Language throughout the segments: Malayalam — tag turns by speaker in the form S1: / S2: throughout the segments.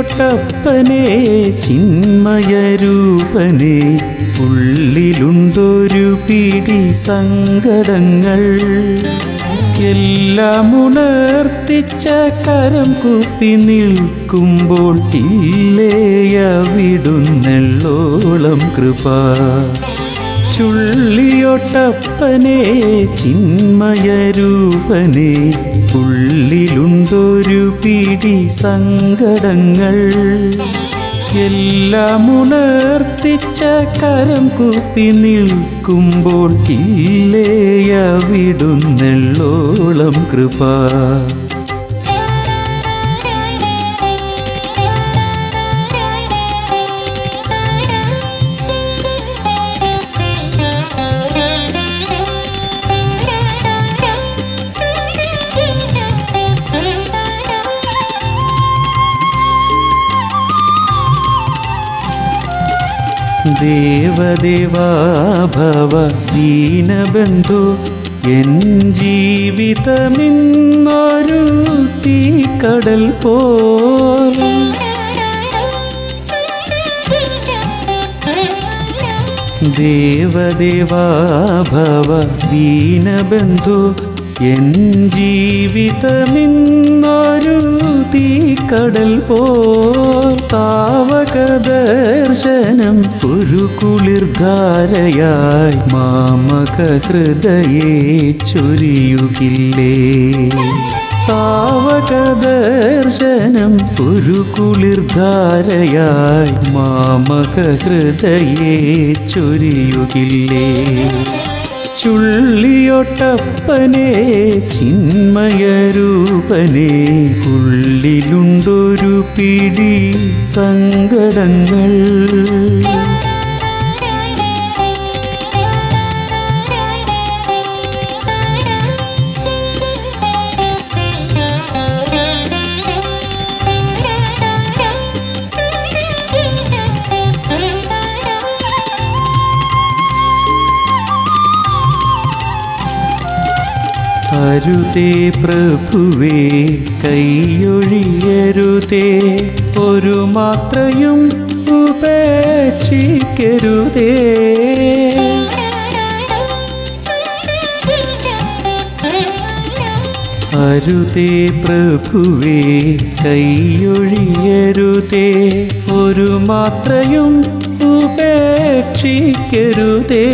S1: ചുള്ളിയൊട്ടപ്പനെ ചിന്മയരൂപനെ ഉള്ളിലുണ്ടൊരു പിടി സങ്കടങ്ങൾ എല്ലാം ഉണർത്തിച്ച കരം കുപ്പി നിൽക്കുമ്പോൾ ഇല്ലേയവിടുന്നെള്ളോളം കൃപ ചുള്ളിയൊട്ടപ്പനെ ചിന്മയരൂപനെ ഉള്ളിലുണ്ടൊരു പിടി സങ്കടങ്ങൾ എല്ലാം ഉണർത്തിച്ച കരം കുപ്പി നിൽക്കുമ്പോൾ ഇല്ലേയവിടുന്നെള്ളോളം കൃപ ദേവദേവാ ഭവ ദീനബന്ധു എൻ ജീവിതമിന്നൊരു തീക്കടൽ പോൽ ദേവദേവാ ഭവ ദീനബന്ധു എൻ ജീവിതമിന്നൊരു തീക്കടൽ പോ താവക ദർശനം ഒരു കുളിർധാരയായി മാമക ഹൃദയേ ചൊരിയുകില്ലേ താവക ദർശനം ഒരു കുളിർധാരയായി മാമക ഹൃദയേ ചൊരിയുകില്ലേ ചുള്ളിയൊട്ടപ്പനെ ചിന്മയരൂപനെ ഉള്ളിലുണ്ടൊരു പിടി സങ്കടങ്ങൾ അരുതേ പ്രഭുവേ കൈയൊഴിയരുതേ ഒരു മാത്രയും ഉപേക്ഷിക്കരുതേ അരുതേ പ്രഭുവേ കൈയൊഴിയരുതേ ഒരു മാത്രയും ഉപേക്ഷിക്കരുതേ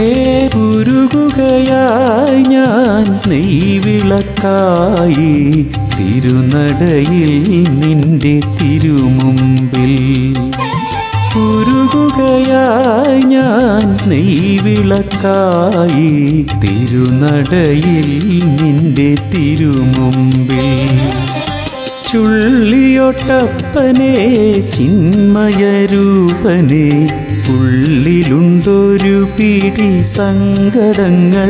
S1: ഉരുകുകയായി ഞാൻ നെയ്വിളക്കായി തിരുനടയിൽ നിന്റെ തിരുമുമ്പിൽ ഉരുകുകയായി ഞാൻ നെയ്വിളക്കായി തിരുനടയിൽ നിന്റെ തിരുമുമ്പിൽ ചുള്ളിയൊട്ടപ്പനെ ചിന്മയരൂപനെ ഉള്ളിലുണ്ടൊരു പിടി സങ്കടങ്ങൾ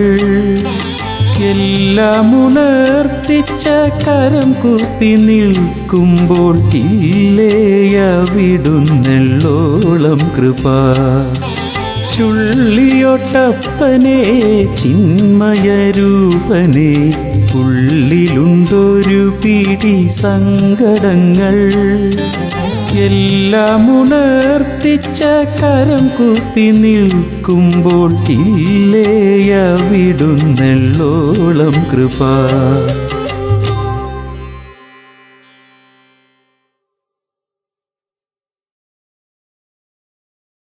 S1: എല്ലാം ഉണർത്തിച്ച കരം കുപ്പി നിൽക്കുമ്പോൾ ഇല്ലേയവിടുന്നെള്ളോളം കൃപ ചുള്ളിയൊട്ടപ്പനെ ചിന്മയരൂപനെ ഉള്ളിലുണ്ടൊരു പിടി സങ്കടങ്ങൾ എല്ലാം ഉണർത്തിച്ച കരം കുപ്പി നിൽക്കുമ്പോൾ ഇല്ലേയവിടുന്നെള്ളോളം കൃപ